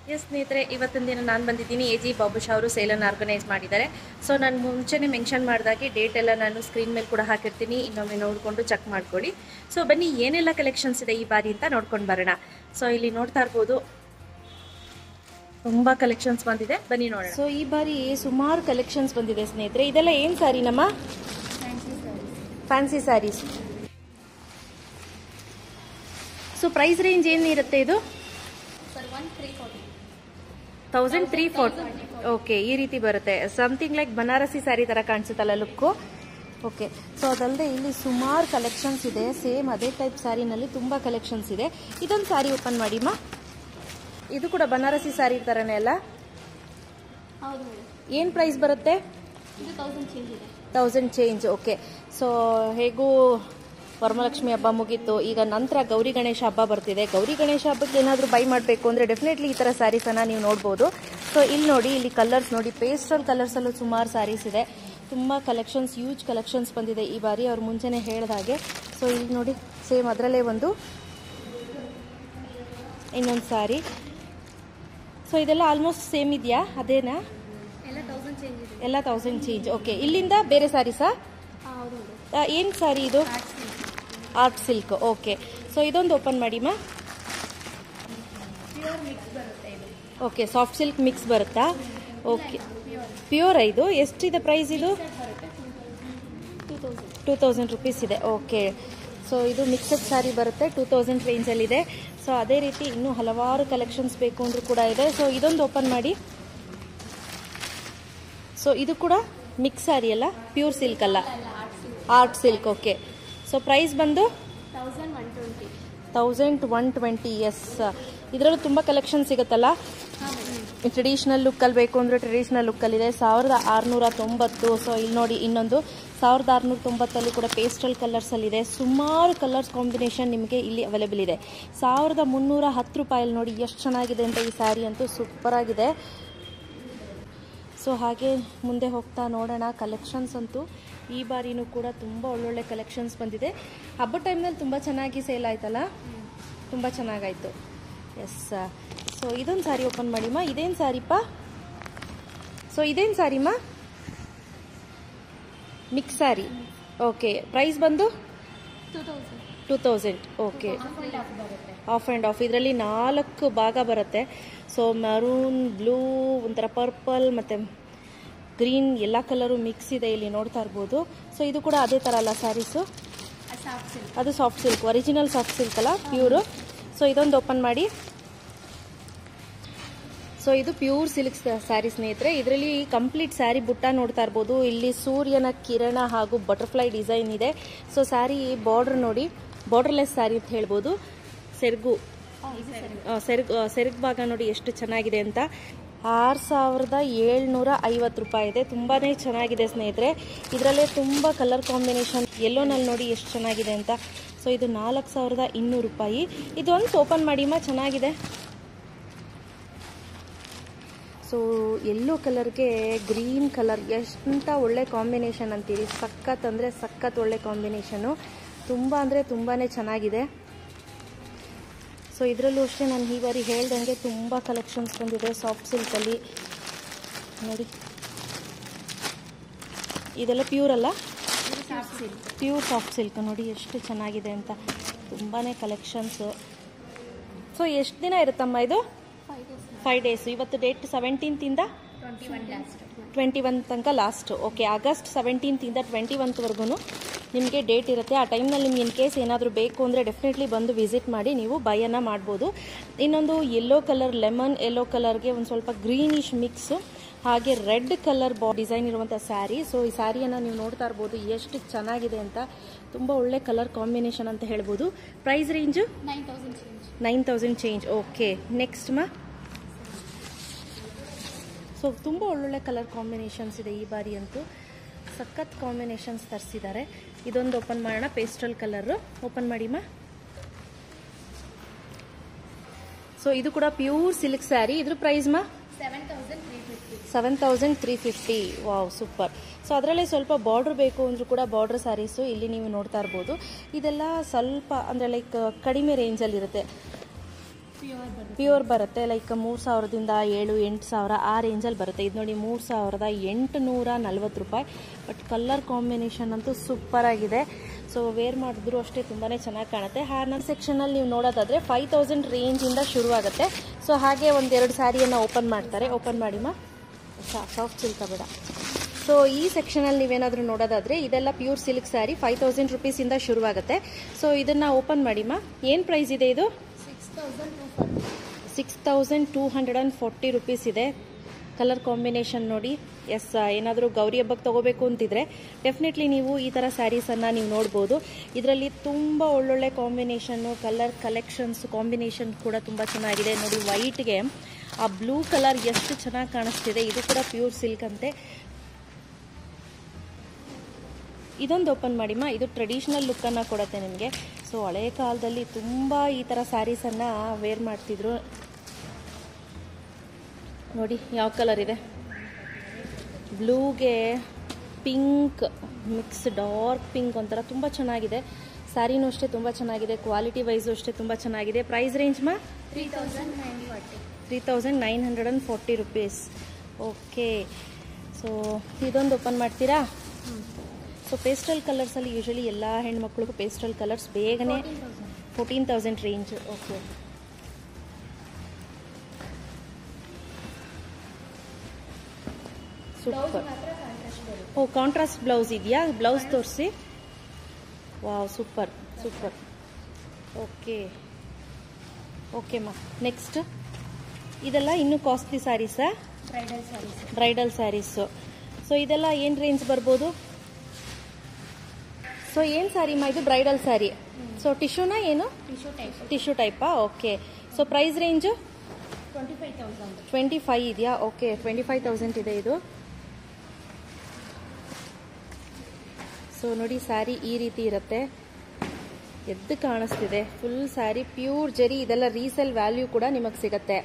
S ಸ್ನೇಹಿತರೆ ಇವತ್ತಿನ ದಿನ ನಾನು ಬಂದಿದ್ದೀನಿ ಎ ಜಿ ಬಾಬುಷಾ ಅವರು ಸೇಲನ್ನು ಆರ್ಗನೈಸ್ ಮಾಡಿದ್ದಾರೆ ಸೊ ನಾನು ಮುಂಚೆನೇ ಮೆನ್ಷನ್ ಮಾಡಿದಾಗೆ ಡೇಟ್ ಎಲ್ಲ ನಾನು ಸ್ಕ್ರೀನ್ ಮೇಲೆ ಕೂಡ ಹಾಕಿರ್ತೀನಿ ಇನ್ನೊಮ್ಮೆ ನೋಡಿಕೊಂಡು ಚೆಕ್ ಮಾಡ್ಕೊಳ್ಳಿ ಸೊ ಬನ್ನಿ ಏನೆಲ್ಲ ಕಲೆಕ್ಷನ್ಸ್ ಇದೆ ಈ ಬಾರಿ ಅಂತ ನೋಡ್ಕೊಂಡು ಬರೋಣ ಸೊ ಇಲ್ಲಿ ನೋಡ್ತಾ ಇರ್ಬೋದು ತುಂಬ ಕಲೆಕ್ಷನ್ಸ್ ಬಂದಿದೆ ಬನ್ನಿ ನೋಡೋಣ ಸೊ ಈ ಬಾರಿ ಸುಮಾರು ಕಲೆಕ್ಷನ್ಸ್ ಬಂದಿದೆ ಸ್ನೇಹಿತರೆ ಇದೆಲ್ಲ ಏನು ಸಾರಿ ನಮ್ಮ fancy saris so price range ಏನಿರುತ್ತೆ ಇದು ತೌಸಂಡ್ ತ್ರೀ ಫೋರ್ಟಿ ಓಕೆ ಈ ರೀತಿ ಬರುತ್ತೆ ಸಮಥಿಂಗ್ ಲೈಕ್ ಬನಾರಸಿ ಸ್ಯಾರಿ ಥರ ಕಾಣಿಸುತ್ತಲ್ಲ ಲುಕ್ಕು ಓಕೆ ಸೊ ಅದಲ್ಲದೆ ಇಲ್ಲಿ ಸುಮಾರು ಕಲೆಕ್ಷನ್ಸ್ ಇದೆ ಸೇಮ್ ಅದೇ ಟೈಪ್ ಸ್ಯಾರಿನಲ್ಲಿ ತುಂಬ ಕಲೆಕ್ಷನ್ಸ್ ಇದೆ ಇದೊಂದು ಸ್ಯಾರಿ ಓಪನ್ ಮಾಡಿಮ್ಮ ಇದು ಕೂಡ ಬನಾರಸಿ ಸ್ಯಾರಿ ಥರನೇ ಅಲ್ಲ ಹೌದು ಮೇಡಮ್ ಏನು ಪ್ರೈಸ್ ಬರುತ್ತೆ ಇದು ತೌಸಂಡ್ ಚೇಂಜ್ ಇದೆ ತೌಸಂಡ್ ಚೇಂಜ್ ಓಕೆ ಸೊ ಹೇಗೂ ವರಮಲಕ್ಷ್ಮಿ ಹಬ್ಬ ಮುಗೀತು ಈಗ ನಂತರ ಗೌರಿ ಗಣೇಶ ಹಬ್ಬ ಬರ್ತಿದೆ ಗೌರಿ ಗಣೇಶ ಹಬ್ಬಕ್ಕೆ ಏನಾದರೂ ಬೈ ಮಾಡಬೇಕು ಅಂದರೆ ಡೆಫಿನೆಟ್ಲಿ ಈ ಥರ ಸ್ಯಾರೀಸನ್ನು ನೀವು ನೋಡ್ಬೋದು ಸೊ ಇಲ್ಲಿ ನೋಡಿ ಇಲ್ಲಿ ಕಲರ್ಸ್ ನೋಡಿ ಪೇಸ್ಟಲ್ ಕಲರ್ಸಲ್ಲೂ ಸುಮಾರು ಸ್ಯಾರೀಸ್ ಇದೆ ತುಂಬ ಕಲೆಕ್ಷನ್ಸ್ ಯೂಜ್ ಕಲೆಕ್ಷನ್ಸ್ ಬಂದಿದೆ ಈ ಬಾರಿ ಅವ್ರು ಮುಂಚೆನೇ ಹೇಳಿದಾಗೆ ಸೊ ಇಲ್ಲಿ ನೋಡಿ ಸೇಮ್ ಅದರಲ್ಲೇ ಒಂದು ಇನ್ನೊಂದು ಸ್ಯಾರಿ ಸೊ ಇದೆಲ್ಲ ಆಲ್ಮೋಸ್ಟ್ ಸೇಮ್ ಇದೆಯಾ ಅದೇನಾ ಎಲ್ಲ ತೌಸಂಡ್ ಚೇಂಜ್ ಇದೆ ಎಲ್ಲ ತೌಸಂಡ್ ಚೇಂಜ್ ಓಕೆ ಇಲ್ಲಿಂದ ಬೇರೆ ಸ್ಯಾರೀಸಾ ಹೌದು ಮೇಡಮ್ ಏನು ಸ್ಯಾರಿ ಇದು ಆರ್ಟ್ ಸಿಲ್ಕ್ ಓಕೆ ಸೊ ಇದೊಂದು ಓಪನ್ ಮಾಡಿ ಮಾ ಪ್ಯೂರ್ ಮಿಕ್ಸ್ ಬರುತ್ತೆ ಇದು ಓಕೆ ಸಾಫ್ಟ್ ಸಿಲ್ಕ್ ಮಿಕ್ಸ್ ಬರುತ್ತಾ ಓಕೆ ಪ್ಯೂರ್ ಇದು ಎಷ್ಟಿದೆ ಪ್ರೈಸ್ ಇದು ಬರುತ್ತೆ two thousand two thousand rupees ಇದೆ ಓಕೆ ಸೊ ಇದು ಮಿಕ್ಸಡ್ ಸ್ಯಾರಿ ಬರುತ್ತೆ ಟೂ ತೌಸಂಡ್ ರೇಂಜಲ್ಲಿದೆ ಸೊ ಅದೇ ರೀತಿ ಇನ್ನೂ ಹಲವಾರು ಕಲೆಕ್ಷನ್ಸ್ ಬೇಕು ಅಂದರೂ ಕೂಡ ಇದೆ ಸೊ ಇದೊಂದು ಓಪನ್ ಮಾಡಿ ಸೊ ಇದು ಕೂಡ ಮಿಕ್ಸ್ ಸ್ಯಾರಿ ಅಲ್ಲ ಪ್ಯೂರ್ ಸಿಲ್ಕ್ ಅಲ್ಲ ಎಲ್ಲ art silk art silk okay so price ಬಂದು thousand one twenty thousand one twenty yes ಇದರಲ್ಲೂ ತುಂಬ ಕಲೆಕ್ಷನ್ ಸಿಗುತ್ತಲ್ಲ ಹಾಂ ಮೇಡಮ್ ಟ್ರೆಡಿಷ್ನಲ್ ಲುಕ್ಕಲ್ಲಿ ಬೇಕು ಅಂದರೆ ಟ್ರೆಡಿಷ್ನಲ್ ಲುಕ್ಕಲ್ಲಿದೆ ಸಾವಿರದ ಆರುನೂರ ತೊಂಬತ್ತು ಸೊ ಇಲ್ಲಿ ನೋಡಿ ಇನ್ನೊಂದು ಸಾವಿರದ ಆರುನೂರ ತೊಂಬತ್ತಲ್ಲಿ ಕೂಡ ಪೇಸ್ಟಲ್ ಕಲರ್ಸಲ್ಲಿದೆ ಸುಮಾರು ಕಲರ್ಸ್ ಕಾಂಬಿನೇಷನ್ ನಿಮಗೆ ಇಲ್ಲಿ ಅವೈಲೇಬಲ್ ಇದೆ ಸಾವಿರದ ಮುನ್ನೂರ ಹತ್ತು ರೂಪಾಯಲ್ಲಿ ನೋಡಿ ಎಷ್ಟು ಚೆನ್ನಾಗಿದೆ ಅಂತ ಈ ಸ್ಯಾರಿ ಅಂತೂ ಸೂಪರ್ ಆಗಿದೆ ಸೊ ಹಾಗೆ ಮುಂದೆ ಹೋಗ್ತಾ ನೋಡೋಣ ಕಲೆಕ್ಷನ್ಸ್ ಅಂತೂ ಈ ಬಾರಿನೂ ಕೂಡ ತುಂಬ ಒಳ್ಳೊಳ್ಳೆ ಕಲೆಕ್ಷನ್ಸ್ ಬಂದಿದೆ ಹಬ್ಬದ ಟೈಮ್ನಲ್ಲಿ ತುಂಬ ಚೆನ್ನಾಗಿ ಸೇಲ್ ಆಯ್ತಲ್ಲ ತುಂಬ ಚೆನ್ನಾಗಾಯಿತು ಎಸ್ ಸೊ ಇದೊಂದು ಸ್ಯಾರಿ ಓಪನ್ ಮಾಡಿಮ್ಮ ಇದೇನು ಸ್ಯಾರಿಪ್ಪ ಸೊ ಇದೇನು ಸ್ಯಾರಿಮ್ಮ ಮಿಕ್ಸ್ ಸ್ಯಾರಿ ಓಕೆ ಪ್ರೈಸ್ ಬಂದು two thousand two thousand okay half and half ಬರುತ್ತೆ ಆಫ್ ಆ್ಯಂಡ್ ಆಫ್ ಇದರಲ್ಲಿ ನಾಲ್ಕು ಭಾಗ ಬರುತ್ತೆ ಸೊ ಮರೂನ್ ಬ್ಲೂ ಒಂಥರ ಪರ್ಪಲ್ ಮತ್ತು ಗ್ರೀನ್ ಎಲ್ಲ ಕಲರು ಮಿಕ್ಸ್ ಇದೆ ಇಲ್ಲಿ ನೋಡ್ತಾ ಇರ್ಬೋದು ಸೊ ಇದು ಕೂಡ ಅದೇ ಥರ ಅಲ್ಲ ಸ್ಯಾರೀಸು ಸಾಫ್ಟ್ ಸಿಲ್ಕ್ ಅದು soft silk original soft silk ಅಲ್ಲ ಪ್ಯೂರು ಸೊ ಇದೊಂದು ಓಪನ್ ಮಾಡಿ ಸೊ ಇದು ಪ್ಯೂರ್ ಸಿಲ್ಕ್ ಸ್ಯಾರಿ ಸ್ನೇಹಿತರೆ ಇದರಲ್ಲಿ ಕಂಪ್ಲೀಟ್ ಸ್ಯಾರಿ ಬುಟ್ಟ ನೋಡ್ತಾ ಇರ್ಬೋದು ಇಲ್ಲಿ ಸೂರ್ಯನ ಕಿರಣ ಹಾಗೂ ಬಟರ್ಫ್ಲೈ ಡಿಸೈನ್ ಇದೆ ಸೊ ಸ್ಯಾರಿ ಬಾರ್ಡರ್ ನೋಡಿ ಬಾರ್ಡರ್ಲೆಸ್ ಸ್ಯಾರಿ ಅಂತ ಹೇಳ್ಬೋದು ಸೆರಗು ಇದು ಸರಿ ಆ, ಸೆರಗ್ ಆ, ಸೆರಗ್ ಭಾಗ ನೋಡಿ ಎಷ್ಟು ಚೆನ್ನಾಗಿದೆ ಅಂತ ಆರು ಸಾವಿರದ ಏಳ್ನೂರ ಐವತ್ತು ರೂಪಾಯಿ ಇದೆ ತುಂಬಾ ಚೆನ್ನಾಗಿದೆ ಸ್ನೇಹಿತರೆ ಇದರಲ್ಲೇ ತುಂಬ ಕಲರ್ ಕಾಂಬಿನೇಷನ್ ಎಲ್ಲೋನಲ್ಲಿ ನೋಡಿ ಎಷ್ಟು ಚೆನ್ನಾಗಿದೆ ಅಂತ ಸೊ ಇದು ನಾಲ್ಕು ಸಾವಿರದ ಇನ್ನೂರು ರೂಪಾಯಿ ಇದೊಂದು ಓಪನ್ ಮಾಡಿಮ್ಮ ಚೆನ್ನಾಗಿದೆ ಸೊ ಎಲ್ಲೋ ಕಲರ್ಗೆ ಗ್ರೀನ್ ಕಲರ್ ಎಷ್ಟು ಒಳ್ಳೆ ಕಾಂಬಿನೇಷನ್ ಅಂತೀರಿ ಸಖತ್ ಅಂದರೆ ಸಖತ್ ಒಳ್ಳೆ ಕಾಂಬಿನೇಷನು ತುಂಬ ಅಂದರೆ ತುಂಬಾ ಚೆನ್ನಾಗಿದೆ ಸೊ ಇದರಲ್ಲೂ ಅಷ್ಟೇ ನಾನು ಈ ಬಾರಿ ಹೇಳ್ದಂಗೆ ತುಂಬ ಕಲೆಕ್ಷನ್ಸ್ ಬಂದಿದೆ ಸಾಫ್ಟ್ ಸಿಲ್ಕಲ್ಲಿ ನೋಡಿ ಇದೆಲ್ಲ ಪ್ಯೂರ್ ಅಲ್ಲ ಇದು soft silk pure soft silk ನೋಡಿ ಎಷ್ಟು ಚೆನ್ನಾಗಿದೆ ಅಂತ ತುಂಬಾ ಕಲೆಕ್ಷನ್ಸು ಸೊ ಎಷ್ಟು ದಿನ ಇರುತ್ತಮ್ಮ ಇದು ಫೈವ್ ಡೇಸ್ ಫೈವ್ ಡೇಸ್ ಇವತ್ತು ಡೇಟ್ ಸೆವೆಂಟೀನ್ತಿಂದ twenty one last twenty one ತನಕ ಲಾಸ್ಟ್ ಓಕೆ ಆಗಸ್ಟ್ ಸೆವೆಂಟೀನ್ತಿಂದ ಟ್ವೆಂಟಿ ಒನ್ತ್ವರೆಗೂ ನಿಮಗೆ ಡೇಟ್ ಇರುತ್ತೆ ಆ ಟೈಮ್ನಲ್ಲಿ ನಿಮ್ಗೆ ಇನ್ ಕೇಸ್ ಏನಾದರೂ ಬೇಕು ಅಂದರೆ ಡೆಫಿನೆಟ್ಲಿ ಬಂದು ವಿಸಿಟ್ ಮಾಡಿ ನೀವು ಬೈಯನ್ನು ಮಾಡ್ಬೋದು ಇನ್ನೊಂದು ಯೆಲ್ಲೋ ಕಲರ್ ಲೆಮನ್ ಯೆಲ್ಲೋ ಕಲರ್ಗೆ ಒಂದು ಸ್ವಲ್ಪ ಗ್ರೀನಿಶ್ ಮಿಕ್ಸು ಹಾಗೆ ರೆಡ್ ಕಲರ್ ಬಾ ಡಿಸೈನ್ ಇರುವಂಥ ಸ್ಯಾರಿ ಸೊ ಈ ಸ್ಯಾರಿಯನ್ನು ನೀವು ನೋಡ್ತಾ ಇರ್ಬೋದು ಎಷ್ಟು ಚೆನ್ನಾಗಿದೆ ಅಂತ ತುಂಬ ಒಳ್ಳೆ ಕಲರ್ ಕಾಂಬಿನೇಷನ್ ಅಂತ ಹೇಳ್ಬೋದು price range nine thousand change nine thousand change okay next ಮಾ ಸೊ ತುಂಬ ಒಳ್ಳೊಳ್ಳೆ ಕಲರ್ ಕಾಂಬಿನೇಷನ್ಸ್ ಇದೆ ಈ ಬಾರಿ ಅಂತೂ ಸಖತ್ ಕಾಂಬಿನೇಷನ್ಸ್ ತರಿಸಿದ್ದಾರೆ ಇದೊಂದು ಓಪನ್ ಮಾಡೋಣ ಪೇಸ್ಟಲ್ ಕಲರು ಓಪನ್ ಮಾಡಿಮ್ಮ ಸೊ ಇದು ಕೂಡ ಪ್ಯೂರ್ ಸಿಲ್ಕ್ ಸ್ಯಾರಿ ಇದ್ರ ಪ್ರೈಸ್ ಮಾ seven thousand three fifty seven thousand three fifty wow super so ಅದರಲ್ಲೇ ಸ್ವಲ್ಪ ಬಾರ್ಡ್ರ್ ಬೇಕು ಅಂದರೂ ಕೂಡ ಬಾರ್ಡ್ರ್ ಸ್ಯಾರೀಸು ಇಲ್ಲಿ ನೀವು ನೋಡ್ತಾ ಇರ್ಬೋದು ಇದೆಲ್ಲ ಸ್ವಲ್ಪ ಅಂದರೆ ಲೈಕ್ ಕಡಿಮೆ ರೇಂಜಲ್ಲಿರುತ್ತೆ ಪ್ಯೂರ್ ಬರುತ್ತೆ ಪ್ಯೂರ್ ಬರುತ್ತೆ ಲೈಕ್ ಮೂರು ಸಾವಿರದಿಂದ ಏಳು ಎಂಟು ಸಾವಿರ ಆ ರೇಂಜಲ್ಲಿ ಬರುತ್ತೆ ಇದು ನೋಡಿ ಮೂರು ಸಾವಿರದ ಎಂಟುನೂರ ನಲ್ವತ್ತು ರೂಪಾಯಿ ಬಟ್ ಕಲರ್ ಕಾಂಬಿನೇಷನ್ ಅಂತೂ ಸೂಪರ್ ಆಗಿದೆ ಸೊ ವೇರ್ ಮಾಡಿದ್ರು ಅಷ್ಟೇ ತುಂಬಾ ಚೆನ್ನಾಗಿ ಕಾಣುತ್ತೆ ಹ್ಯಾನರ್ ಸೆಕ್ಷನಲ್ಲಿ ನೀವು ನೋಡೋದಾದರೆ ಫೈವ್ ತೌಸಂಡ್ ರೇಂಜಿಂದ ಶುರುವಾಗುತ್ತೆ ಸೊ ಹಾಗೆ ಒಂದೆರಡು ಸ್ಯಾರಿಯನ್ನು ಓಪನ್ ಮಾಡ್ತಾರೆ ಓಪನ್ ಮಾಡಿಮ್ಮ ಸಾಫ್ಟ್ ಸಿಲ್ಕ ಬೇಡ ಸೊ ಈ ಸೆಕ್ಷನಲ್ಲಿ ನೀವೇನಾದರೂ ನೋಡೋದಾದರೆ ಇದೆಲ್ಲ pure silk sari five thousand ರುಪೀಸಿಂದ ಶುರುವಾಗುತ್ತೆ ಸೊ ಇದನ್ನು ಓಪನ್ ಮಾಡಿಮ್ಮ ಏನು ಪ್ರೈಸ್ ಇದೆ ಇದು six thousand two forty six thousand two hundred and forty rupees ಇದೆ ಕಲರ್ ಕಾಂಬಿನೇಷನ್ ನೋಡಿ ಎಸ್ ಏನಾದರೂ ಗೌರಿ ಹಬ್ಬಕ್ಕೆ ತೊಗೋಬೇಕು ಅಂತಿದ್ರೆ ಡೆಫಿನೆಟ್ಲಿ ನೀವು ಈ ಥರ ಸ್ಯಾರೀಸನ್ನು ನೀವು ನೋಡ್ಬೋದು ಇದರಲ್ಲಿ ತುಂಬ ಒಳ್ಳೊಳ್ಳೆ ಕಾಂಬಿನೇಷನ್ನು ಕಲರ್ ಕಲೆಕ್ಷನ್ಸ್ ಕಾಂಬಿನೇಷನ್ ಕೂಡ ತುಂಬ ಚೆನ್ನಾಗಿದೆ ನೋಡಿ ವೈಟ್ಗೆ ಆ ಬ್ಲೂ ಕಲರ್ ಎಷ್ಟು ಚೆನ್ನಾಗಿ ಕಾಣಿಸ್ತಿದೆ ಇದು ಕೂಡ ಪ್ಯೂರ್ ಸಿಲ್ಕ್ ಅಂತೆ ಇದೊಂದು ಓಪನ್ ಮಾಡಿಮ್ಮ ಇದು ಟ್ರೆಡಿಷ್ನಲ್ ಲುಕ್ಕನ್ನು ಕೊಡುತ್ತೆ ನಿಮಗೆ ಸೊ ಹಳೆ ಕಾಲದಲ್ಲಿ ತುಂಬ ಈ ಥರ ಸ್ಯಾರೀಸನ್ನು ವೇರ್ ಮಾಡ್ತಿದ್ರು ನೋಡಿ ಯಾವ ಕಲರ್ ಇದೆ ಬ್ಲೂಗೆ ಪಿಂಕ್ ಮಿಕ್ಸ್ ಡಾರ್ಕ್ ಪಿಂಕ್ ಒಂಥರ ತುಂಬ ಚೆನ್ನಾಗಿದೆ ಸ್ಯಾರಿನೂ ಅಷ್ಟೇ ತುಂಬ ಚೆನ್ನಾಗಿದೆ ಕ್ವಾಲಿಟಿ ವೈಸು ಅಷ್ಟೇ ತುಂಬ ಚೆನ್ನಾಗಿದೆ ಪ್ರೈಸ್ ರೇಂಜ್ ಮಾ three thousand nine forty three thousand nine hundred and forty rupees okay so ಇದೊಂದು ಓಪನ್ ಮಾಡ್ತೀರಾ ಸೊ ಪೇಸ್ಟಲ್ ಕಲರ್ಸಲ್ಲಿ ಯೂಶಲಿ ಎಲ್ಲ ಹೆಣ್ಮಕ್ಳಿಗೂ ಪೇಸ್ಟಲ್ ಕಲರ್ಸ್ ಬೇಗನೆ fourteen thousand fourteen thousand range okay blouse super ಮಾತ್ರ ಕಾಂಟ್ರಾಸ್ಟ್ ಬರುತ್ತೆ ಓ ಕಾಂಟ್ರಾಸ್ಟ್ ಬ್ಲೌಸ್ ಇದೆಯಾ blouse ತೋರಿಸಿ wow super super okay okay ಮಾ ನೆಕ್ಸ್ಟ್ ಇದೆಲ್ಲ ಇನ್ನೂ ಕಾಸ್ಟ್ಲಿ ಸ್ಯಾರೀಸಾ bridal saris bridal saris so ಇದೆಲ್ಲ ಏನು ರೇಂಜ್ ಬರ್ಬೋದು ಸೊ ಏನು ಸ್ಯಾರಿ ಮಾ ಇದು ಬ್ರೈಡಲ್ ಸ್ಯಾರಿ ಸೊ ಟಿಶ್ಯೂನಾ ಏನು ಟಿಶ್ಯೂ ಟೈಪ್ ಟಿಶ್ಯೂ ಟೈಪಾ okay so price range twenty five thousand twenty five ಇದೆಯಾ ಓಕೆ ಟ್ವೆಂಟಿ ಫೈವ್ ತೌಸಂಡ್ ಇದೆ ಇದು ಸೊ ನೋಡಿ ಸ್ಯಾರಿ ಈ ರೀತಿ ಇರುತ್ತೆ ಎದ್ದು ಕಾಣಿಸ್ತಿದೆ ಫುಲ್ ಸ್ಯಾರಿ ಪ್ಯೂರ್ ಜರಿ ಇದೆಲ್ಲ ರೀಸೇಲ್ ವ್ಯಾಲ್ಯೂ ಕೂಡ ನಿಮಗೆ ಸಿಗತ್ತೆ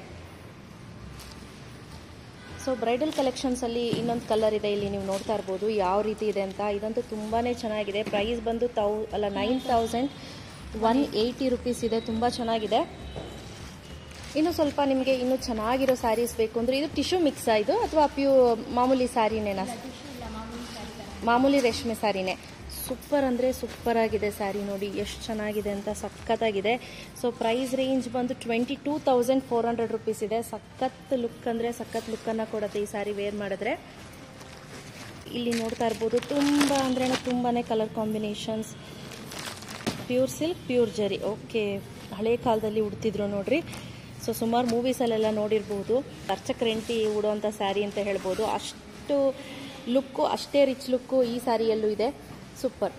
ಸೊ ಬ್ರೈಡಲ್ ಕಲೆಕ್ಷನ್ಸಲ್ಲಿ ಇನ್ನೊಂದು ಕಲರ್ ಇದೆ ಇಲ್ಲಿ ನೀವು ನೋಡ್ತಾ ಇರ್ಬೋದು ಯಾವ ರೀತಿ ಇದೆ ಅಂತ ಇದಂತೂ ತುಂಬಾ ಚೆನ್ನಾಗಿದೆ ಪ್ರೈಸ್ ಬಂದು ತೌ ಅಲ್ಲ nine thousand one eighty rupees ಇದೆ ತುಂಬ ಚೆನ್ನಾಗಿದೆ ಇನ್ನು ಸ್ವಲ್ಪ ನಿಮಗೆ ಇನ್ನೂ ಚೆನ್ನಾಗಿರೋ ಸ್ಯಾರೀಸ್ ಬೇಕು ಅಂದರೆ ಇದು ಟಿಶ್ಯೂ ಮಿಕ್ಸಾ ಇದು ಅಥವಾ ಪ್ಯೂ ಮಾಮೂಲಿ ಸ್ಯಾರಿನೇನಾ ಟಿಶ್ಯೂ ಇಲ್ಲ ಮಾಮೂಲಿ ಸ್ಯಾರಿ ಥರ ಮಾಮೂಲಿ ರೇಷ್ಮೆ ಸ್ಯಾರಿನೇ ಸೂಪರ್ ಅಂದರೆ ಸೂಪರ್ ಆಗಿದೆ ಸ್ಯಾರಿ ನೋಡಿ ಎಷ್ಟು ಚೆನ್ನಾಗಿದೆ ಅಂತ ಸಖತ್ತಾಗಿದೆ ಸೊ ಪ್ರೈಸ್ ರೇಂಜ್ ಬಂದು twenty two thousand four hundred rupees ಇದೆ ಸಖತ್ ಲುಕ್ ಅಂದರೆ ಸಖತ್ ಲುಕ್ಕನ್ನು ಕೊಡುತ್ತೆ ಈ ಸ್ಯಾರಿ ವೇರ್ ಮಾಡಿದ್ರೆ ಇಲ್ಲಿ ನೋಡ್ತಾ ಇರ್ಬೋದು ತುಂಬ ಅಂದ್ರೆ ತುಂಬಾ colour combinations pure silk pure zari okay ಹಳೆ ಕಾಲದಲ್ಲಿ ಉಡ್ತಿದ್ರು ನೋಡ್ರಿ ಸೊ ಸುಮಾರು ಮೂವೀಸಲ್ಲೆಲ್ಲ ನೋಡಿರ್ಬೋದು ಅರ್ಚಕ್ ರೆಂಟಿ ಉಡೋಂಥ ಸ್ಯಾರಿ ಅಂತ ಹೇಳ್ಬೋದು ಅಷ್ಟು ಲುಕ್ಕು ಅಷ್ಟೇ ರಿಚ್ ಲುಕ್ಕು ಈ ಸ್ಯಾರಿಯಲ್ಲೂ ಇದೆ ಸೂಪರ್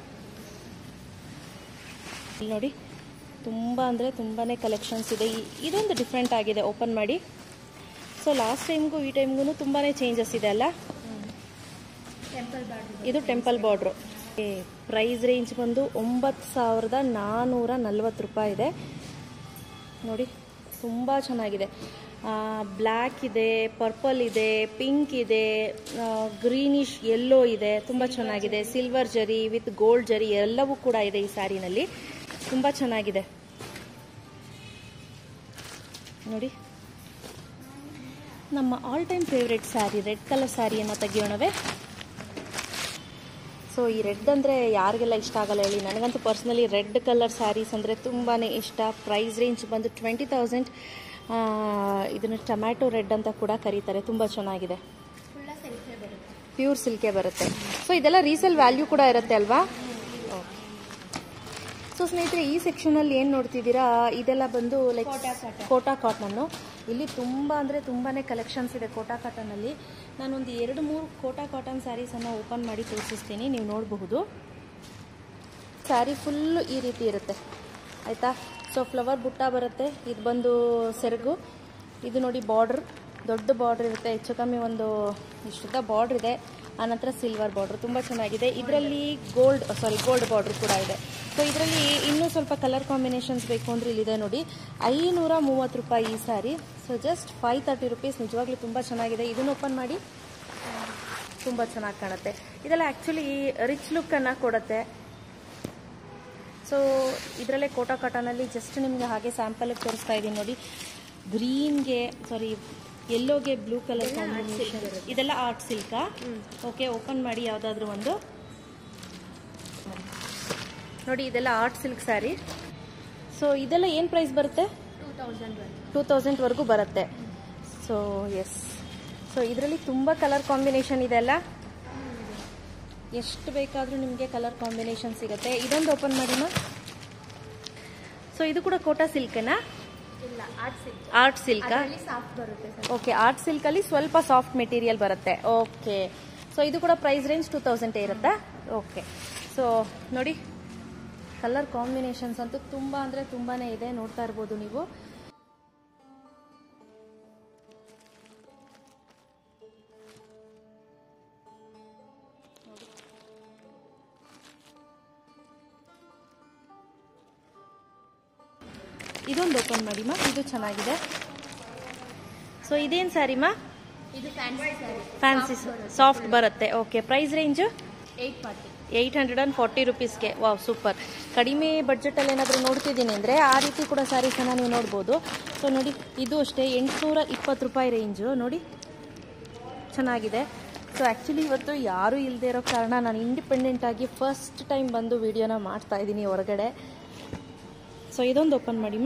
ಇಲ್ಲಿ ನೋಡಿ ತುಂಬ ಅಂದರೆ ತುಂಬಾ ಕಲೆಕ್ಷನ್ಸ್ ಇದೆ ಈ- ಇದೊಂದು ಡಿಫ್ರೆಂಟ್ ಆಗಿದೆ ಓಪನ್ ಮಾಡಿ ಸೊ ಲಾಸ್ಟ್ ಟೈಮ್ಗೂ ಈ ಟೈಮ್ಗೂ ತುಂಬಾ ಚೇಂಜಸ್ ಇದೆ ಅಲ್ಲ ಟೆಂಪಲ್ ಬಾರ್ಡರ್ ಇದು ಟೆಂಪಲ್ ಬಾರ್ಡ್ರು ಪ್ರೈಸ್ ರೇಂಜ್ ಬಂದು ಒಂಬತ್ತು ಸಾವಿರದ ನಾನ್ನೂರ ನಲ್ವತ್ತು ರೂಪಾಯಿ ಇದೆ ನೋಡಿ ತುಂಬ ಚೆನ್ನಾಗಿದೆ ಬ್ಲ್ಯಾಕ್ ಇದೆ ಪರ್ಪಲ್ ಇದೆ ಪಿಂಕ್ ಇದೆ ಗ್ರೀನಿಶ್ ಯೆಲ್ಲೋ ಇದೆ ತುಂಬ ಚೆನ್ನಾಗಿದೆ ಸಿಲ್ವರ್ ಜರಿ ವಿತ್ ಗೋಲ್ಡ್ ಜರಿ ಎಲ್ಲವೂ ಕೂಡ ಇದೆ ಈ ಸ್ಯಾರಿನಲ್ಲಿ ತುಂಬ ಚೆನ್ನಾಗಿದೆ ನೋಡಿ ನಮ್ಮ all time favourite sari red colour ಸ್ಯಾರಿಯನ್ನು ತೆಗಿಯೋಣವೇ ಸೊ ಈ ರೆಡ್ ಅಂದರೆ ಯಾರಿಗೆಲ್ಲ ಇಷ್ಟ ಆಗಲ್ಲ ಹೇಳಿ ನನಗಂತೂ ಪರ್ಸ್ನಲಿ ರೆಡ್ ಕಲರ್ ಸ್ಯಾರೀಸ್ ಅಂದರೆ ತುಂಬಾ ಇಷ್ಟ ಪ್ರೈಸ್ ರೇಂಜ್ ಬಂದು ಟ್ವೆಂಟಿ ತೌಸಂಡ್ ಇದನ್ನು ಟೊಮ್ಯಾಟೊ ರೆಡ್ ಅಂತ ಕೂಡ ಕರೀತಾರೆ ತುಂಬ ಚೆನ್ನಾಗಿದೆ ಫುಲ್ಲ ಸೆಲ್ಫೇ ಬರುತ್ತೆ ಪ್ಯೂರ್ ಸಿಲ್ಕೆ ಬರುತ್ತೆ ಸೊ ಇದೆಲ್ಲ ರೀಸೇಲ್ ವ್ಯಾಲ್ಯೂ ಕೂಡ ಇರುತ್ತೆ ಅಲ್ವಾ ಸೊ ಸ್ನೇಹಿತರೆ ಈ ಸೆಕ್ಷನಲ್ಲಿ ಏನು ನೋಡ್ತಿದ್ದೀರಾ ಇದೆಲ್ಲ ಬಂದು ಲೈಕ್ ಕೋಟಾ ಕಾಟನ್. ಕೋಟಾ ಕಾಟನ್ನು ಇಲ್ಲಿ ತುಂಬ ಅಂದರೆ ತುಂಬಾ ಕಲೆಕ್ಷನ್ಸ್ ಇದೆ ಕೋಟಾ ಕಾಟನಲ್ಲಿ ನಾನೊಂದು ಎರಡು ಮೂರು ಕೋಟಾ ಕಾಟನ್ ಸ್ಯಾರೀಸನ್ನು ಓಪನ್ ಮಾಡಿ ತೋರಿಸ್ತೀನಿ ನೀವು ನೋಡಬಹುದು ಸ್ಯಾರಿ ಫುಲ್ಲು ಈ ರೀತಿ ಇರುತ್ತೆ ಆಯಿತಾ ಸೊ ಫ್ಲವರ್ ಬುಟ್ಟ ಬರುತ್ತೆ ಇದು ಬಂದು ಸೆರಗು ಇದು ನೋಡಿ ಬಾರ್ಡ್ರ್ ದೊಡ್ಡ ಬಾರ್ಡ್ರ್ ಇರುತ್ತೆ ಹೆಚ್ಚು ಕಮ್ಮಿ ಒಂದು ಇಷ್ಟುದ್ದ ಬಾರ್ಡ್ರ್ ಇದೆ ಆನಂತರ ಸಿಲ್ವರ್ ಬಾರ್ಡ್ರ್ ತುಂಬ ಚೆನ್ನಾಗಿದೆ ಇದರಲ್ಲಿ ಗೋಲ್ಡ್ ಸಾರಿ ಗೋಲ್ಡ್ ಬಾರ್ಡ್ರ್ ಕೂಡ ಇದೆ ಸೊ ಇದರಲ್ಲಿ ಇನ್ನೂ ಸ್ವಲ್ಪ ಕಲರ್ ಕಾಂಬಿನೇಷನ್ಸ್ ಬೇಕು ಅಂದರೆ ಇಲ್ಲಿದೆ ನೋಡಿ ಐನೂರ ಮೂವತ್ತು ರೂಪಾಯಿ ಈ sari so just five thirty rupees ನಿಜವಾಗ್ಲೂ ತುಂಬ ಚೆನ್ನಾಗಿದೆ ಇದನ್ನು ಓಪನ್ ಮಾಡಿ ತುಂಬ ಚೆನ್ನಾಗಿ ಕಾಣುತ್ತೆ ಇದೆಲ್ಲ ಆ್ಯಕ್ಚುಲಿ ರಿಚ್ ಲುಕ್ಕನ್ನು ಕೊಡುತ್ತೆ ಸೊ ಇದರಲ್ಲೇ ಕೋಟಾ ಕಾಟನಲ್ಲಿ ಜಸ್ಟ್ ನಿಮಗೆ ಹಾಗೆ ಸ್ಯಾಂಪಲ್ಗೆ ತೋರಿಸ್ತಾ ಇದ್ದೀನಿ ನೋಡಿ ಗ್ರೀನ್ಗೆ ಸಾರಿ ಎಲ್ಲೋಗೆ ಬ್ಲೂ ಕಲರ್ ಕಾಂಬಿನೇಷನ್ ಇದೆಲ್ಲ ಆರ್ಟ್ ಸಿಲ್ಕಾ ಓಕೆ ಓಪನ್ ಮಾಡಿ ಯಾವುದಾದ್ರೂ ಒಂದು ನೋಡಿ ಇದೆಲ್ಲ ಆರ್ಟ್ ಸಿಲ್ಕ್ ಸ್ಯಾರಿ ಸೊ ಇದೆಲ್ಲ ಏನು ಪ್ರೈಸ್ ಬರುತ್ತೆ ಟೂ ತೌಸಂಡ್ ಒನ್ ಟೂ ತೌಸಂಡ್ವರೆಗೂ ಬರುತ್ತೆ ಸೊ ಎಸ್ ಸೊ ಇದರಲ್ಲಿ ತುಂಬ ಕಲರ್ ಕಾಂಬಿನೇಷನ್ ಇದೆ ಅಲ್ಲ ಎಷ್ಟು ಬೇಕಾದರೂ ನಿಮಗೆ ಕಲರ್ ಕಾಂಬಿನೇಷನ್ ಸಿಗುತ್ತೆ ಇದೊಂದು ಓಪನ್ ಮಾಡಿಮ್ಮ ಸೊ ಇದು ಕೂಡ ಕೋಟಾ ಸಿಲ್ಕನಾ ಇಲ್ಲ ಆರ್ಟ್ ಸಿಲ್ಕ್ ಆರ್ಟ್ ಸಿಲ್ಕಾ ಅದರಲ್ಲಿ ಸಾಫ್ಟ್ ಬರುತ್ತೆ ಸರ್ ಓಕೆ ಆರ್ಟ್ ಸಿಲ್ಕಲ್ಲಿ ಸ್ವಲ್ಪ ಸಾಫ್ಟ್ ಮೆಟೀರಿಯಲ್ ಬರುತ್ತೆ ಓಕೆ ಸೊ ಇದು ಕೂಡ ಪ್ರೈಸ್ ರೇಂಜ್ ಟೂ ತೌಸಂಡ್ ಇರುತ್ತಾ ಓಕೆ ಸೊ ನೋಡಿ ಕಲರ್ ಕಾಂಬಿನೇಷನ್ಸ್ ಅಂತೂ ತುಂಬ ಅಂದರೆ ತುಂಬಾ ಇದೆ ನೋಡ್ತಾ ಇರ್ಬೋದು ನೀವು ಇದೊಂದು ಓಪನ್ ಮಾಡಿಮ್ಮ ಇದು ಚೆನ್ನಾಗಿದೆ ಸೊ ಇದೇನು ಸ್ಯಾರಿಮಾ ಇದು ಫ್ಯಾನ್ಸಿ ಸ್ಯಾರಿ ಫ್ಯಾನ್ಸಿ ಸಾಫ್ಟ್ ಬರುತ್ತೆ okay price range eight forty eight hundred and forty ರುಪೀಸ್ಗೆ ವಾವ್ ಸೂಪರ್ ಕಡಿಮೆ ಬಡ್ಜೆಟಲ್ಲಿ ಏನಾದರೂ ನೋಡ್ತಿದ್ದೀನಿ ಅಂದರೆ ಆ ರೀತಿ ಕೂಡ ಸ್ಯಾರೀಸನ್ನು ನೀವು ನೋಡ್ಬೋದು ಸೊ ನೋಡಿ ಇದು ಅಷ್ಟೇ ಎಂಟುನೂರ ಇಪ್ಪತ್ತು ರೂಪಾಯಿ ರೇಂಜು ನೋಡಿ ಚೆನ್ನಾಗಿದೆ ಸೊ ಆ್ಯಕ್ಚುಲಿ ಇವತ್ತು ಯಾರೂ ಇಲ್ಲದೆ ಇರೋ ಕಾರಣ ನಾನು ಇಂಡಿಪೆಂಡೆಂಟ್ ಆಗಿ ಫಸ್ಟ್ ಟೈಮ್ ಬಂದು ವಿಡಿಯೋನ ಮಾಡ್ತಾ ಇದ್ದೀನಿ ಹೊರಗಡೆ ಸೊ ಇದೊಂದು ಓಪನ್ ಮಾಡಿಮ್ಮ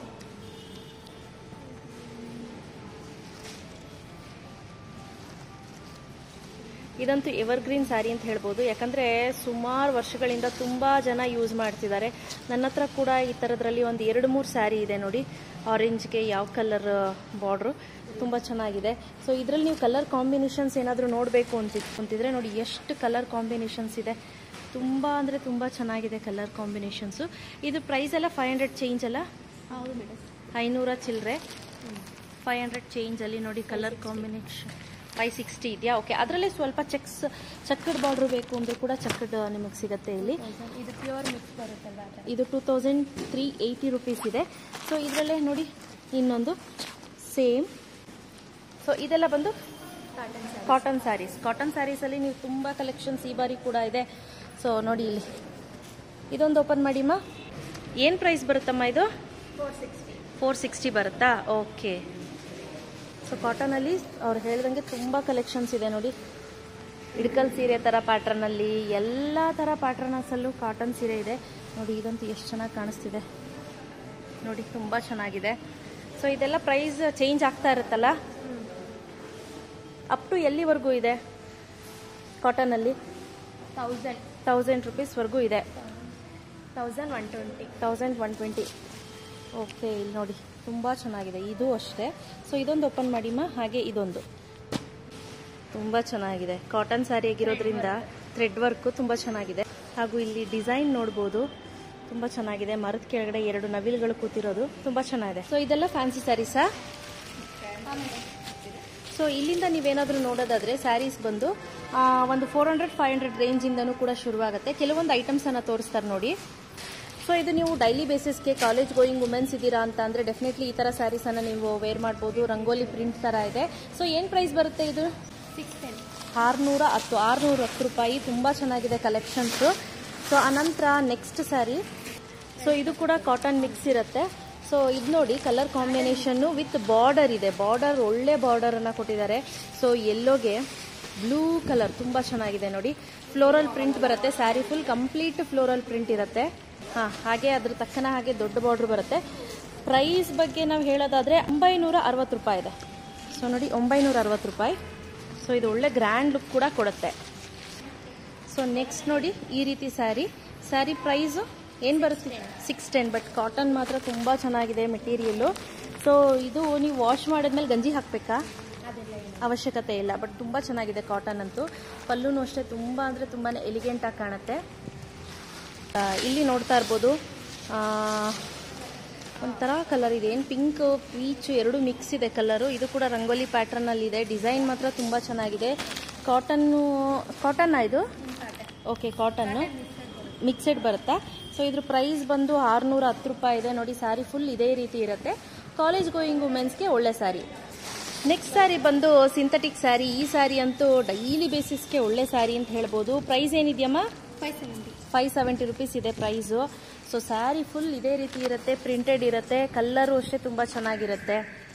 ಇದಂತೂ ಎವರ್ಗ್ರೀನ್ ಸ್ಯಾರಿ ಅಂತ ಹೇಳ್ಬೋದು ಯಾಕಂದರೆ ಸುಮಾರು ವರ್ಷಗಳಿಂದ ತುಂಬ ಜನ ಯೂಸ್ ಮಾಡ್ತಿದ್ದಾರೆ ನನ್ನ ಹತ್ರ ಕೂಡ ಈ ಥರದ್ರಲ್ಲಿ ಒಂದು ಎರಡು ಮೂರು ಸ್ಯಾರಿ ಇದೆ ನೋಡಿ ಆರೆಂಜ್ಗೆ ಯಾವ ಕಲರ್ ಬಾರ್ಡ್ರು ತುಂಬ ಚೆನ್ನಾಗಿದೆ ಸೊ ಇದರಲ್ಲಿ ನೀವು ಕಲರ್ ಕಾಂಬಿನೇಷನ್ಸ್ ಏನಾದರೂ ನೋಡಬೇಕು ಅಂತ ಅಂತಿದ್ರೆ ನೋಡಿ ಎಷ್ಟು ಕಲರ್ ಕಾಂಬಿನೇಷನ್ಸ್ ಇದೆ ತುಂಬ ಅಂದರೆ ತುಂಬ ಚೆನ್ನಾಗಿದೆ ಕಲರ್ ಕಾಂಬಿನೇಷನ್ಸು ಇದು ಪ್ರೈಸ್ ಎಲ್ಲ ಫೈವ್ ಹಂಡ್ರೆಡ್ ಚೇಂಜ್ ಅಲ್ಲ ಹೌದು ಮೇಡಮ್ ಐನೂರ ಚಿಲ್ಲರೆ ಫೈವ್ ಹಂಡ್ರೆಡ್ ಚೇಂಜಲ್ಲಿ ನೋಡಿ ಕಲರ್ ಕಾಂಬಿನೇಷನ್ ಫೈವ್ ಸಿಕ್ಸ್ಟಿ ಇದೆಯಾ ಓಕೆ ಅದರಲ್ಲೇ ಸ್ವಲ್ಪ ಚೆಕ್ಸ್ ಚಕ್ಕಡ್ ಬಾರ್ಡ್ರ್ ಬೇಕು ಅಂದರೆ ಕೂಡ ಚಕ್ಕಡ್ ನಿಮಗೆ ಸಿಗುತ್ತೆ ಇಲ್ಲಿ ಇದು ಪ್ಯೂರ್ ಮಿಕ್ಸ್ ಬರುತ್ತಲ್ವ ಆ ಥರ ಇದು two thousand three eighty rupees ಇದೆ ಸೊ ಇದರಲ್ಲೇ ನೋಡಿ ಇನ್ನೊಂದು ಸೇಮ್ ಸೊ ಇದೆಲ್ಲ ಬಂದು cotton sari cotton saris cotton ಸ್ಯಾರೀಸಲ್ಲಿ ನೀವು ತುಂಬ ಕಲೆಕ್ಷನ್ಸ್ ಈ ಬಾರಿ ಕೂಡ ಇದೆ ಸೊ ನೋಡಿ ಇಲ್ಲಿ ಇದೊಂದು ಓಪನ್ ಮಾಡಿಮ್ಮ ಏನು ಪ್ರೈಸ್ ಬರುತ್ತಮ್ಮ ಇದು ಫೋರ್ ಸಿಕ್ಸ್ಟಿ ಫೋರ್ ಸಿಕ್ಸ್ಟಿ ಬರುತ್ತಾ ಓಕೆ ಸೊ ಕಾಟನಲ್ಲಿ ಅವ್ರು ಹೇಳ್ದಂಗೆ ತುಂಬ ಕಲೆಕ್ಷನ್ಸ್ ಇದೆ ನೋಡಿ ಇಡ್ಕಲ್ ಸೀರೆ ಥರ ಪ್ಯಾಟ್ರನಲ್ಲಿ ಎಲ್ಲ ಥರ ಪ್ಯಾಟ್ರನಸಲ್ಲೂ ಕಾಟನ್ ಸೀರೆ ಇದೆ ನೋಡಿ ಇದಂತೂ ಎಷ್ಟು ಚೆನ್ನಾಗಿ ಕಾಣಿಸ್ತಿದೆ ನೋಡಿ ತುಂಬ ಚೆನ್ನಾಗಿದೆ ಸೊ ಇದೆಲ್ಲ ಪ್ರೈಸ್ ಚೇಂಜ್ ಆಗ್ತಾ ಇರುತ್ತಲ್ಲ ಅಪ್ ಟು ಎಲ್ಲಿವರೆಗೂ ಇದೆ ಕಾಟನಲ್ಲಿ ತೌಸಂಡ್ ತೌಸಂಡ್ ರುಪೀಸ್ವರೆಗೂ ಇದೆ thousand one twenty thousand one twenty okay ಇಲ್ಲಿ ನೋಡಿ ತುಂಬ ಚೆನ್ನಾಗಿದೆ ಇದು ಅಷ್ಟೇ ಸೊ ಇದೊಂದು ಓಪನ್ ಮಾಡಿಮ್ಮ ಹಾಗೆ ಇದೊಂದು ತುಂಬ ಚೆನ್ನಾಗಿದೆ ಕಾಟನ್ ಸ್ಯಾರಿ ಆಗಿರೋದ್ರಿಂದ ಥ್ರೆಡ್ ವರ್ಕು ತುಂಬ ಚೆನ್ನಾಗಿದೆ ಹಾಗೂ ಇಲ್ಲಿ ಡಿಸೈನ್ ನೋಡ್ಬೋದು ತುಂಬ ಚೆನ್ನಾಗಿದೆ ಮರದ ಕೆಳಗಡೆ ಎರಡು ನವಿಲುಗಳು ಕೂತಿರೋದು ತುಂಬ ಚೆನ್ನಾಗಿದೆ ಸೊ ಇದೆಲ್ಲ ಫ್ಯಾನ್ಸಿ ಸ್ಯಾರೀಸಾ ಸೊ ಇಲ್ಲಿಂದ ನೀವೇನಾದರೂ ನೋಡೋದಾದ್ರೆ ಸ್ಯಾರೀಸ್ ಬಂದು ಆ, ಒಂದು ಫೋರ್ ಹಂಡ್ರೆಡ್ ಫೈವ್ ಹಂಡ್ರೆಡ್ ರೇಂಜಿಂದನೂ ಕೂಡ ಶುರುವಾಗುತ್ತೆ ಕೆಲವೊಂದು ಐಟಮ್ಸನ್ನು ತೋರಿಸ್ತಾರೆ ನೋಡಿ ಸೊ ಇದು ನೀವು ಡೈಲಿ ಬೇಸಿಸ್ಗೆ ಕಾಲೇಜ್ ಗೋಯಿಂಗ್ ವುಮೆನ್ಸ್ ಇದ್ದೀರಾ ಅಂತ ಅಂದರೆ ಡೆಫಿನೆಟ್ಲಿ ಈ ಥರ ಸ್ಯಾರೀಸನ್ನು ನೀವು ವೇರ್ ಮಾಡ್ಬೋದು ರಂಗೋಲಿ ಪ್ರಿಂಟ್ ಥರ ಇದೆ ಸೊ ಏನು ಪ್ರೈಸ್ ಬರುತ್ತೆ ಇದು ಸಿಕ್ಸ್ ಟೆನ್ ಆರುನೂರ ಹತ್ತು ಆರುನೂರ ಹತ್ತು ರೂಪಾಯಿ ತುಂಬ ಚೆನ್ನಾಗಿದೆ ಕಲೆಕ್ಷನ್ಸು ಸೊ ಅನಂತರ ನೆಕ್ಸ್ಟ್ ಸ್ಯಾರಿ ಸೊ ಇದು ಕೂಡ ಕಾಟನ್ ಮಿಕ್ಸ್ ಇರುತ್ತೆ ಸೊ ಇದು ನೋಡಿ ಕಲರ್ ಕಾಂಬಿನೇಷನ್ನು ವಿತ್ ಬಾರ್ಡರ್ ಇದೆ ಬಾರ್ಡರ್ ಒಳ್ಳೆ ಬಾರ್ಡರನ್ನು ಕೊಟ್ಟಿದ್ದಾರೆ ಸೊ ಎಲ್ಲೋಗೆ ಬ್ಲೂ ಕಲರ್ ತುಂಬ ಚೆನ್ನಾಗಿದೆ ನೋಡಿ ಫ್ಲೋರಲ್ ಪ್ರಿಂಟ್ ಬರುತ್ತೆ sari full complete floral print ಇರುತ್ತೆ ಹಾಂ ಹಾಗೆ ಅದ್ರ ತಕ್ಕನ ಹಾಗೆ ದೊಡ್ಡ ಬಾರ್ಡ್ರ್ ಬರುತ್ತೆ ಪ್ರೈಸ್ ಬಗ್ಗೆ ನಾವು ಹೇಳೋದಾದರೆ ಒಂಬೈನೂರ ಅರವತ್ತು ರೂಪಾಯಿ ಇದೆ ಸೊ ನೋಡಿ ಒಂಬೈನೂರ ಅರವತ್ತು ರೂಪಾಯಿ ಸೊ ಇದು ಒಳ್ಳೆ ಗ್ರ್ಯಾಂಡ್ ಲುಕ್ ಕೂಡ ಕೊಡುತ್ತೆ ಸೊ ನೆಕ್ಸ್ಟ್ ನೋಡಿ ಈ ರೀತಿ ಸ್ಯಾರಿ ಸ್ಯಾರಿ ಪ್ರೈಸು ಏನು ಬರುತ್ತೆ ಸಿಕ್ಸ್ ಟೆನ್ ಬಟ್ ಕಾಟನ್ ಮಾತ್ರ ತುಂಬ ಚೆನ್ನಾಗಿದೆ ಮೆಟೀರಿಯಲ್ಲು ಸೊ ಇದು ನೀವು ವಾಶ್ ಮಾಡಿದ್ಮೇಲೆ ಗಂಜಿ ಹಾಕಬೇಕಾ ಅದೆಲ್ಲ ಏನು ಅವಶ್ಯಕತೆ ಇಲ್ಲ ಬಟ್ ತುಂಬ ಚೆನ್ನಾಗಿದೆ ಕಾಟನ್ ಅಂತೂ ಪಲ್ಲುನು ಅಷ್ಟೇ ತುಂಬ ಅಂದರೆ ತುಂಬಾ ಎಲಿಗೆಂಟಾಗಿ ಕಾಣುತ್ತೆ ಆ, ಇಲ್ಲಿ ನೋಡ್ತಾ ಇರ್ಬೋದು ಆ, ಒಂಥರ ಕಲರ್ ಇದೆ ಏನು ಪಿಂಕ್ ಪೀಚ್ ಎರಡು ಮಿಕ್ಸ್ ಇದೆ ಕಲರು ಇದು ಕೂಡ ರಂಗೋಲಿ ಪ್ಯಾಟ್ರನಲ್ಲಿ ಇದೆ ಡಿಸೈನ್ ಮಾತ್ರ ತುಂಬ ಚೆನ್ನಾಗಿದೆ ಕಾಟನ್ನು ಕಾಟನ್ನ ಇದು ಕಾಟನ್ ಓಕೆ ಕಾಟನ್ನು ಮಿಕ್ಸೆಡ್ ಬರುತ್ತಾ ಸೊ ಇದ್ರ ಪ್ರೈಸ್ ಬಂದು ಆರುನೂರ ಹತ್ತು ರೂಪಾಯಿ ಇದೆ ನೋಡಿ ಸ್ಯಾರಿ ಫುಲ್ ಇದೇ ರೀತಿ ಇರುತ್ತೆ ಕಾಲೇಜ್ ಗೋಯಿಂಗ್ ವುಮೆನ್ಸ್ಗೆ ಒಳ್ಳೆ ಸ್ಯಾರಿ ನೆಕ್ಸ್ಟ್ ಸ್ಯಾರಿ ಬಂದು ಸಿಂಥೆಟಿಕ್ ಸ್ಯಾರಿ ಈ ಸ್ಯಾರಿ ಅಂತೂ ಡೈಲಿ ಬೇಸಿಸ್ಗೆ ಒಳ್ಳೆ ಸ್ಯಾರಿ ಅಂತ ಹೇಳ್ಬೋದು ಪ್ರೈಸ್ ಏನಿದೆಯಮ್ಮ five seventy five seventy rupees ಇದೆ ಪ್ರೈಸು ಸೊ ಸ್ಯಾರಿ ಫುಲ್ ಇದೇ ರೀತಿ ಇರುತ್ತೆ ಪ್ರಿಂಟೆಡ್ ಇರುತ್ತೆ ಕಲ್ಲರು ಅಷ್ಟೇ ತುಂಬ ಚೆನ್ನಾಗಿರುತ್ತೆ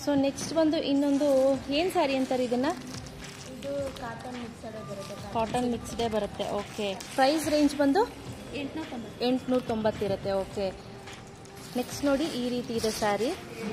ಸೊ ನೆಕ್ಸ್ಟ್ ಬಂದು ಇನ್ನೊಂದು ಏನು ಸ್ಯಾರಿ ಅಂತಾರೆ ಇದನ್ನು ಇದು ಕಾಟನ್ ಮಿಕ್ಸಡ್ ಬರುತ್ತೆ ಕಾಟನ್ ಮಿಕ್ಸ್ಡೇ ಬರುತ್ತೆ ಓಕೆ ಪ್ರೈಸ್ ರೇಂಜ್ ಬಂದು ಎಂಟುನೂರ ತೊಂಬತ್ತು ಎಂಟುನೂರ ತೊಂಬತ್ತಿರುತ್ತೆ ಓಕೆ ನೆಕ್ಸ್ಟ್ ನೋಡಿ ಈ ರೀತಿ ಇದೆ ಸ್ಯಾರಿ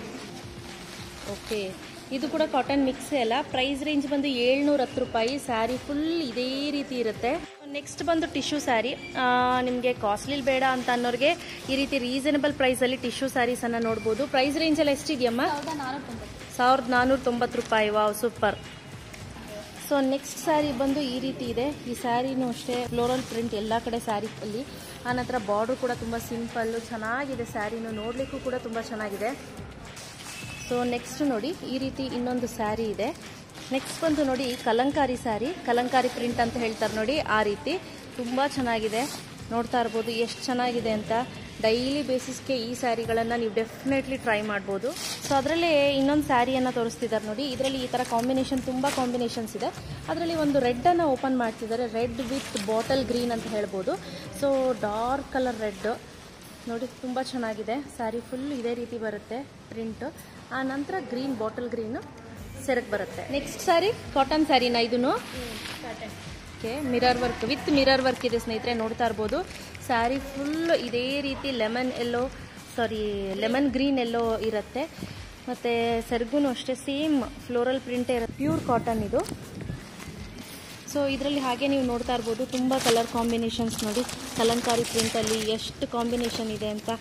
ಓಕೆ ಇದು ಕೂಡ ಕಾಟನ್ ಮಿಕ್ಸ್ ಅಲ್ಲ ಪ್ರೈಸ್ ರೇಂಜ್ ಬಂದು ಏಳ್ನೂರ ಹತ್ತು ರೂಪಾಯಿ ಸ್ಯಾರಿ ಫುಲ್ ಇದೇ ರೀತಿ ಇರುತ್ತೆ ನೆಕ್ಸ್ಟ್ ಬಂದು ಟಿಶ್ಯೂ ಸ್ಯಾರಿ ನಿಮಗೆ ಕಾಸ್ಟ್ಲಿ ಬೇಡ ಅಂತ ಅನ್ನೋರಿಗೆ ಈ ರೀತಿ ರೀಸನಬಲ್ ಪ್ರೈಸಲ್ಲಿ ಟಿಶ್ಯೂ ಸ್ಯಾರೀಸನ್ನು ನೋಡ್ಬೋದು ಪ್ರೈಸ್ ರೇಂಜ್ ಎಲ್ಲ ಎಷ್ಟಿದೆಯಮ್ಮ ಸಾವಿರದ ನಾನ್ನೂರ ತೊಂಬತ್ತು ಸಾವಿರದ ನಾನ್ನೂರ ತೊಂಬತ್ತು ರೂಪಾಯಿ wow super so next sari ಬಂದು ಈ ರೀತಿ ಇದೆ ಈ ಸ್ಯಾರಿನೂ ಅಷ್ಟೇ ಫ್ಲೋರಲ್ ಪ್ರಿಂಟ್ ಎಲ್ಲ ಕಡೆ ಸ್ಯಾರಿ ಅಲ್ಲಿ ಆನಂತರ ಬಾರ್ಡ್ರ್ ಕೂಡ ತುಂಬ ಸಿಂಪಲ್ಲು ಚೆನ್ನಾಗಿದೆ ಸ್ಯಾರಿನೂ ನೋಡಲಿಕ್ಕೂ ಕೂಡ ತುಂಬ ಚೆನ್ನಾಗಿದೆ ಸೊ ನೆಕ್ಸ್ಟ್ ನೋಡಿ ಈ ರೀತಿ ಇನ್ನೊಂದು ಸ್ಯಾರಿ ಇದೆ ನೆಕ್ಸ್ಟ್ ಬಂದು ನೋಡಿ ಕಲಂಕಾರಿ ಸ್ಯಾರಿ ಕಲಂಕಾರಿ ಪ್ರಿಂಟ್ ಅಂತ ಹೇಳ್ತಾರೆ ನೋಡಿ ಆ ರೀತಿ ತುಂಬ ಚೆನ್ನಾಗಿದೆ ನೋಡ್ತಾ ಇರ್ಬೋದು ಎಷ್ಟು ಚೆನ್ನಾಗಿದೆ ಅಂತ ಡೈಲಿ ಬೇಸಿಸ್ಗೆ ಈ ಸ್ಯಾರಿಗಳನ್ನು ನೀವು ಡೆಫಿನೆಟ್ಲಿ ಟ್ರೈ ಮಾಡ್ಬೋದು ಸೊ ಅದರಲ್ಲೇ ಇನ್ನೊಂದು ಸ್ಯಾರಿಯನ್ನು ತೋರಿಸ್ತಿದ್ದಾರೆ ನೋಡಿ ಇದರಲ್ಲಿ ಈ ಥರ ಕಾಂಬಿನೇಷನ್ ತುಂಬ ಕಾಂಬಿನೇಷನ್ಸ್ ಇದೆ ಅದರಲ್ಲಿ ಒಂದು ರೆಡ್ಡನ್ನು ಓಪನ್ ಮಾಡ್ತಿದ್ದಾರೆ ರೆಡ್ ವಿತ್ ಬಾಟಲ್ ಗ್ರೀನ್ ಅಂತ ಹೇಳ್ಬೋದು ಸೊ ಡಾರ್ಕ್ ಕಲರ್ ರೆಡ್ ನೋಡಿ ತುಂಬ ಚೆನ್ನಾಗಿದೆ ಸ್ಯಾರಿ ಫುಲ್ ಇದೇ ರೀತಿ ಬರುತ್ತೆ ಪ್ರಿಂಟ್ ಆ ನಂತರ ಗ್ರೀನ್ ಬಾಟಲ್ ಗ್ರೀನ್ ಸೆರಗ್ ಬರುತ್ತೆ ನೆಕ್ಸ್ಟ್ ಸ್ಯಾರಿ ಕಾಟನ್ ಸ್ಯಾರಿನ ಇದನ್ನು cotton okay mirror work with mirror work ಇದೆ ಸ್ನೇಹಿತರೆ ನೋಡ್ತಾ ಇರ್ಬೋದು ಸ್ಯಾರಿ ಫುಲ್ ಇದೇ ರೀತಿ lemon yellow sorry lemon green yellow ಇರುತ್ತೆ ಮತ್ತು ಸೆರಗೂ ಅಷ್ಟೇ ಸೇಮ್ ಫ್ಲೋರಲ್ ಪ್ರಿಂಟೇ ಇರುತ್ತೆ ಪ್ಯೂರ್ ಕಾಟನ್ ಇದು ಸೊ ಇದರಲ್ಲಿ ಹಾಗೆ ನೀವು ನೋಡ್ತಾ ಇರ್ಬೋದು ತುಂಬ ಕಲರ್ ಕಾಂಬಿನೇಷನ್ಸ್ ನೋಡಿ ಕಲಂಕಾರಿ ಪ್ರಿಂಟಲ್ಲಿ ಎಷ್ಟು ಕಾಂಬಿನೇಷನ್ ಇದೆ ಅಂತ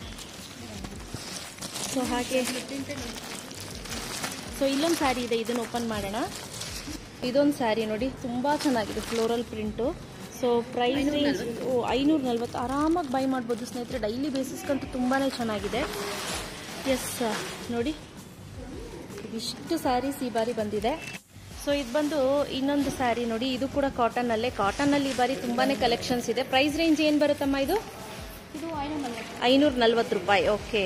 ಸೊ ಹಾಗೆ ಸೊ ಇಲ್ಲೊಂದು ಸ್ಯಾರಿ ಇದೆ ಇದನ್ನು ಓಪನ್ ಮಾಡೋಣ ಇದೊಂದು ಸ್ಯಾರಿ ನೋಡಿ ತುಂಬ ಚೆನ್ನಾಗಿದೆ floral print so price range ಓ ಐನೂರ ನಲ್ವತ್ತು ಆರಾಮಾಗಿ ಬೈ ಮಾಡ್ಬೋದು ಸ್ನೇಹಿತರೆ ಡೈಲಿ ಬೇಸಿಸ್ಗಂತೂ ತುಂಬಾ ಚೆನ್ನಾಗಿದೆ ಎಸ್ ನೋಡಿ ಇಷ್ಟು ಸ್ಯಾರೀಸ್ ಈ ಬಾರಿ ಬಂದಿದೆ ಸೊ ಇದು ಬಂದು ಇನ್ನೊಂದು ಸ್ಯಾರಿ ನೋಡಿ ಇದು ಕೂಡ ಕಾಟನ್ನಲ್ಲೇ ಕಾಟನ್ನಲ್ಲಿ ಈ ಬಾರಿ ತುಂಬಾ ಕಲೆಕ್ಷನ್ಸ್ ಇದೆ ಪ್ರೈಸ್ ರೇಂಜ್ ಏನು ಬರುತ್ತಮ್ಮ ಇದು ಇದು ಐನೂರ ನಲ್ವತ್ತು ಐನೂರ ನಲ್ವತ್ತು ರೂಪಾಯಿ ಓಕೆ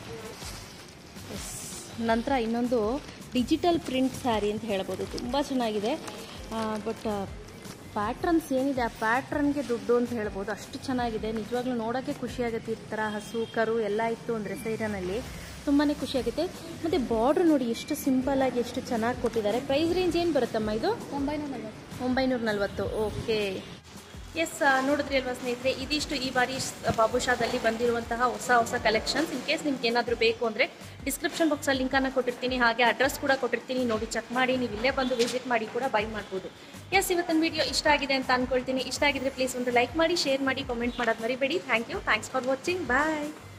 ನಂತರ ಇನ್ನೊಂದು ಡಿಜಿಟಲ್ ಪ್ರಿಂಟ್ ಸ್ಯಾರಿ ಅಂತ ಹೇಳ್ಬೋದು ತುಂಬ ಚೆನ್ನಾಗಿದೆ ಬಟ್ ಪ್ಯಾಟ್ರನ್ಸ್ ಏನಿದೆ ಆ ಪ್ಯಾಟ್ರನ್ಗೆ ದುಡ್ಡು ಅಂತ ಹೇಳ್ಬೋದು ಅಷ್ಟು ಚೆನ್ನಾಗಿದೆ ನಿಜವಾಗ್ಲೂ ನೋಡೋಕ್ಕೆ ಖುಷಿಯಾಗುತ್ತೆ ಈ ಥರ ಹಸು ಕರು ಎಲ್ಲ ಇತ್ತು ಅಂದರೆ ಸೈರನಲ್ಲಿ ತುಂಬಾ ಖುಷಿಯಾಗುತ್ತೆ ಮತ್ತು ಬಾರ್ಡ್ರ್ ನೋಡಿ ಎಷ್ಟು ಸಿಂಪಲ್ ಆಗಿ ಎಷ್ಟು ಚೆನ್ನಾಗಿ ಕೊಟ್ಟಿದ್ದಾರೆ ಪ್ರೈಸ್ ರೇಂಜ್ ಏನು ಬರುತ್ತಮ್ಮ ಇದು ಒಂಬೈನೂರ ನಲ್ವತ್ತು ಒಂಬೈನೂರ ನಲ್ವತ್ತು ಓಕೆ ಎಸ್ ನೋಡಿದ್ರಿ ಅಲ್ವಾ ಸ್ನೇಹಿತರೆ ಇದಿಷ್ಟು ಈ ಬಾರಿ ಸ್- ಬಾಬುಷಾದಲ್ಲಿ ಬಂದಿರುವಂತಹ ಹೊಸ ಹೊಸ ಕಲೆಕ್ಷನ್ಸ್ ಇನ್ ಕೇಸ್ ನಿಮ್ಗೆ ಏನಾದರೂ ಬೇಕು ಅಂದರೆ ಡಿಸ್ಕ್ರಿಪ್ಷನ್ ಬಾಕ್ಸಲ್ಲಿ ಲಿಂಕನ್ನು ಕೊಟ್ಟಿರ್ತೀನಿ ಹಾಗೆ ಅಡ್ರೆಸ್ ಕೂಡ ಕೊಟ್ಟಿರ್ತೀನಿ ನೋಡಿ ಚೆಕ್ ಮಾಡಿ ನೀವು ಇಲ್ಲೇ ಬಂದು ವಿಸಿಟ್ ಮಾಡಿ ಕೂಡ ಬೈ ಮಾಡ್ಬೋದು ಎಸ್ ಇವತ್ತಿನ ವಿಡಿಯೋ ಇಷ್ಟ ಆಗಿದೆ ಅಂತ ಅನ್ಕೊಳ್ತೀನಿ ಇಷ್ಟ ಆಗಿದ್ರೆ ಪ್ಲೀಸ್ ಒಂದು ಲೈಕ್ ಮಾಡಿ ಶೇರ್ ಮಾಡಿ ಕಾಮೆಂಟ್ ಮಾಡೋದು ಮರಿಬೇಡಿ thank you thanks for watching bye